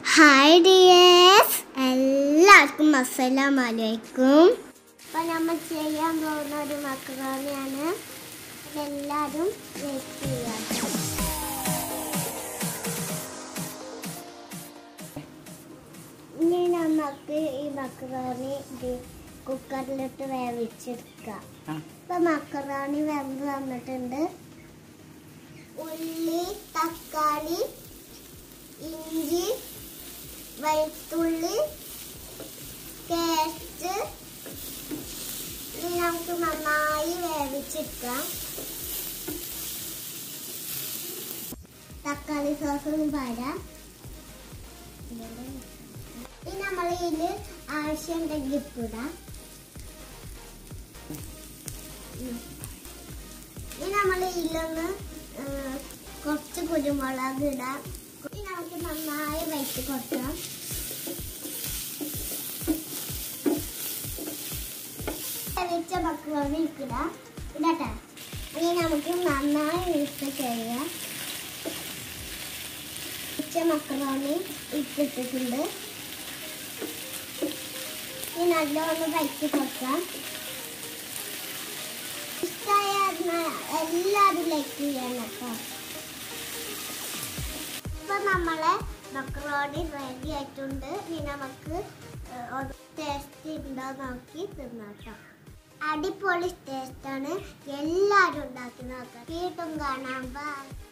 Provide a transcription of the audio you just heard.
Hi dears എല്ലാവർക്കും അസ്സലാം വലൈക്കും അപ്പോൾ നമ്മൾ ചെയ്യാൻ പോകുന്ന ഒരു മക്രോണിയാണ് എല്ലാവരും വെയിറ്റ് ചെയ്യാം ഇനി നമുക്ക് ഈ മക്രോണി കുക്കറിലിട്ട് വേവിച്ചെടുക്കാം ആ. ഇപ്പൊ മക്രോണി വെന്ത് വന്നിട്ടുണ്ട് ഉള്ളി തക്കാളി ഇഞ്ചി വെളുത്തുള്ളി കേസ്റ്റ് ഇത് നമുക്ക് നന്നായി വേവിച്ചെടുക്കാം തക്കാളി സോസും പാരാം ഇനി നമ്മൾ ഇതിൽ ആവശ്യമുണ്ടെങ്കിൽ ഇപ്പിടാം ഇനി നമ്മൾ ഇതിലൊന്ന് ആ, കുറച്ച് കുരുമുളക് ഇടാം ഇനി നമുക്ക് നന്നായി വയറ്റി കൊടുക്കാം വെച്ച മക്രോണി ഇടാം ഇടട്ടെ ഇനി നമുക്ക് നന്നായി മിക്സ് ചെയ്യാം വെച്ച മക്രോണി ഇട്ടിട്ടുണ്ട് ഇനി നല്ലോണം വയറ്റി കൊടുക്കാം ഇഷ്ടമായ എല്ലാവരും ലൈക്ക് ചെയ്യണം കേട്ടോ ഇപ്പൊ നമ്മളെ മക്രോണി റെഡി ആയിട്ടുണ്ട് ഇനി നമുക്ക് ടേസ്റ്റ് ഉണ്ടോ നോക്കി തിന്നാട്ടോ അടിപൊളി ടേസ്റ്റാണ് എല്ലാവരും ഉണ്ടാക്കി നോക്കാം വീട്ടും കാണാം ബൈ